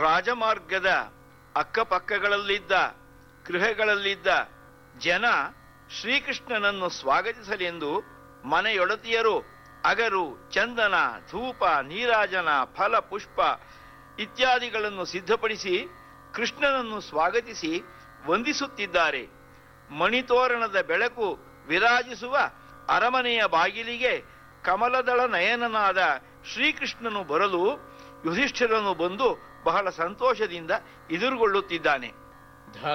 ರಾಜಮಾರ್ಗದ ಅಕ್ಕಪಕ್ಕಗಳಲ್ಲಿದ್ದ ಗೃಹಗಳಲ್ಲಿದ್ದ ಜನ ಶ್ರೀಕೃಷ್ಣನನ್ನು ಸ್ವಾಗತಿಸಲೆಂದು ಮನೆಯೊಡತಿಯರು ಅಗರು ಚಂದನ ಧೂಪ ನೀರಾಜನ ಫಲ ಪುಷ್ಪ ಇತ್ಯಾದಿಗಳನ್ನು ಸಿದ್ಧಪಡಿಸಿ ಕೃಷ್ಣನನ್ನು ಸ್ವಾಗತಿಸಿ ವಂದಿಸುತ್ತಿದ್ದಾರೆ ಮಣಿತೋರಣದ ಬೆಳಕು ವಿರಾಜಿಸುವ ಅರಮನೆಯ ಬಾಗಿಲಿಗೆ ಕಮಲದಳ ನಯನನಾದ ಶ್ರೀಕೃಷ್ಣನು ಬರಲು ಯುಧಿಷ್ಠಿರನು ಬಂದು ಬಹಳ ಸಂತೋಷದಿಂದ ಎದುರುಗೊಳ್ಳುತ್ತಿದ್ದಾನೆ